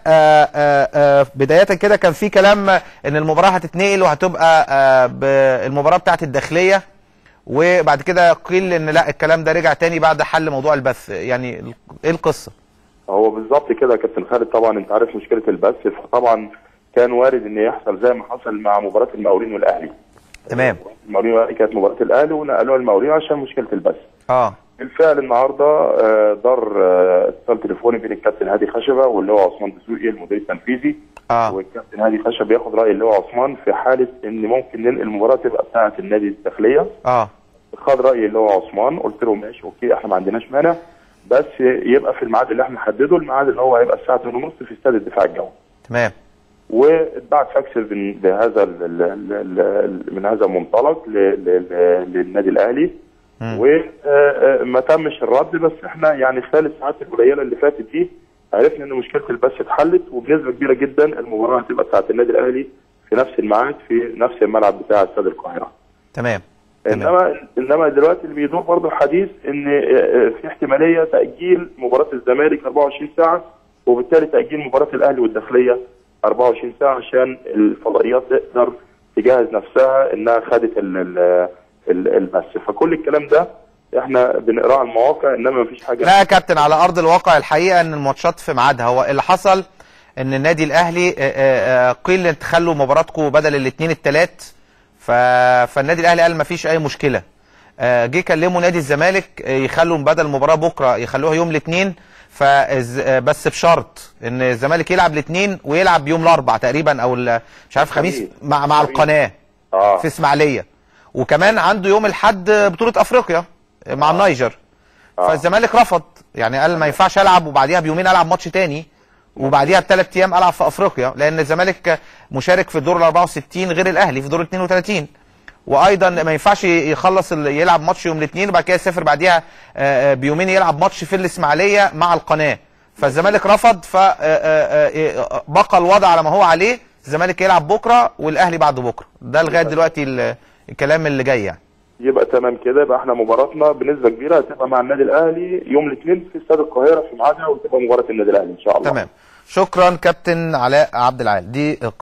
آه، آه، آه، بدايه كده كان في كلام ان المباراه هتتنقل وهتبقى آه، بالمباراه بتاعه الداخليه وبعد كده قيل ان لا الكلام ده رجع تاني بعد حل موضوع البث يعني ايه القصه هو بالظبط كده يا كابتن خالد طبعا انت عارف مشكله البث فطبعا كان وارد ان يحصل زي ما حصل مع مباراه المقاولين والاهلي تمام المقاولين والاهلي كانت مباراه الاهلي ونقلوها المقاولين عشان مشكله البث اه بالفعل النهارده آه، دار آه، اتصال تليفوني بين الكابتن هادي خشبه واللي هو عثمان دسوقي المدير التنفيذي اه والكابتن هادي خشبه بياخد راي اللي هو عثمان في حاله ان ممكن ننقل المباراه تبقى بتاعه النادي الداخليه اه خد رايي اللي هو عثمان قلت له ماشي اوكي احنا ما عندناش مانع بس يبقى في الميعاد اللي احنا نحدده الميعاد اللي هو هيبقى الساعه 2:30 في استاد الدفاع الجوي تمام واتبعت فاكس بن- بهذا ال- ال- ال- ال- من هذا المنطلق ل- ل- ل- للنادي الاهلي وما تمش الرد بس احنا يعني خلال الساعات القليله اللي فاتت دي عرفنا ان مشكله البث اتحلت وبنسبه كبيره جدا المباراه هتبقى بتاعه النادي الاهلي في نفس الميعاد في نفس الملعب بتاع استاد القاهره. تمام تمام انما انما دلوقتي اللي بيدور برضه الحديث ان آه، آه، في احتماليه تاجيل مباراه الزمالك 24 ساعه وبالتالي تاجيل مباراه الاهلي والداخليه 24 ساعه عشان الفضائيات تقدر تجهز نفسها انها خدت ال- ال- ال- البث فكل الكلام ده احنا بنقراه على المواقع انما مفيش حاجه لا يا كابتن على ارض الواقع الحقيقه ان الماتشات في ميعادها هو اللي حصل ان النادي الاهلي آه، آه، آه، قيل ان تخلوا مباراتكم بدل الاثنين الثلاث ف... فالنادي الاهلي قال ما فيش اي مشكله آه، جه كلموا نادي الزمالك آه، يخلوا بدل المباراه بكره يخلوها يوم الاثنين فز... آه، بس بشرط ان الزمالك يلعب الاثنين ويلعب يوم الاربع تقريبا او ال- مش عارف خميس خميس. مع مع خميس. القناه اه في اسماعيليه وكمان عنده يوم الاحد بطوله افريقيا مع النيجر فالزمالك رفض يعني قال ما ينفعش العب وبعديها بيومين العب ماتش تاني وبعديها بثلاث ايام العب في افريقيا لان الزمالك مشارك في الدور ال 64 غير الاهلي في دور ال 32 وايضا ما ينفعش يخلص ال- يلعب ماتش يوم الاثنين وبعد كده يسافر بعديها آه، آه، بيومين يلعب ماتش في الاسماعيليه مع القناه فالزمالك رفض فبقى الوضع على ما هو عليه الزمالك يلعب بكره والاهلي بعد بكره ده لغايه دلوقتي ال- الكلام اللي جاي يعني يبقى تمام كده يبقى احنا مباراتنا بنسبه كبيره هتبقى مع النادي الاهلي يوم الاثنين في استاد القاهره في ميعادها وتبقى مباراه النادي الاهلي ان شاء الله تمام شكرا كابتن علاء عبد العال دي